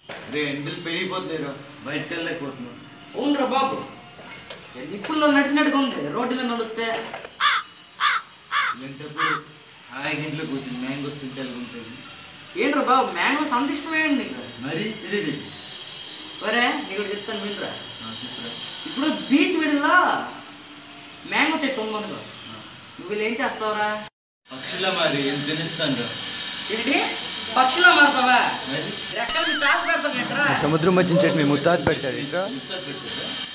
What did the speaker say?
రే ఎండలు పెరిగిపోతున్నాయి బయటకు వెళ్ళలేకపోతున్నాం అవునరా బాబు ఏ నిప్పుల్లో నడిచినట్టుగా ఉంది రోడ్డు మీద నడుస్తే ఇలాంటప్పుడు హాయిగా ఇంట్లో కూర్చుని మ్యాంగోస్ తింటే ఎలా ఉంటుంది ఏంట్రా బాబు మ్యాంగోస్ అంత ఇష్టమేంటి నీకు మరి తెలియదు ఒరే నీకు ఒకటి చెప్తాను వినరా ఇప్పుడు బీచ్ మిడిల్లో మ్యాంగో చెట్టు ఉందనుకో నువ్వు వీళ్ళు ఏం చేస్తావురా పక్షుల మరి ఏం తెలుస్తాను ఏంటి పక్షిలా మారుతావా మరి ఎక్కడ మీ తాత పెడతావు ఏంట్రా సముద్రం మధ్య చెట్టు మీ ముత్తాత పెడతాడు ఇంకా ముత్తాత పెట్టుకోరా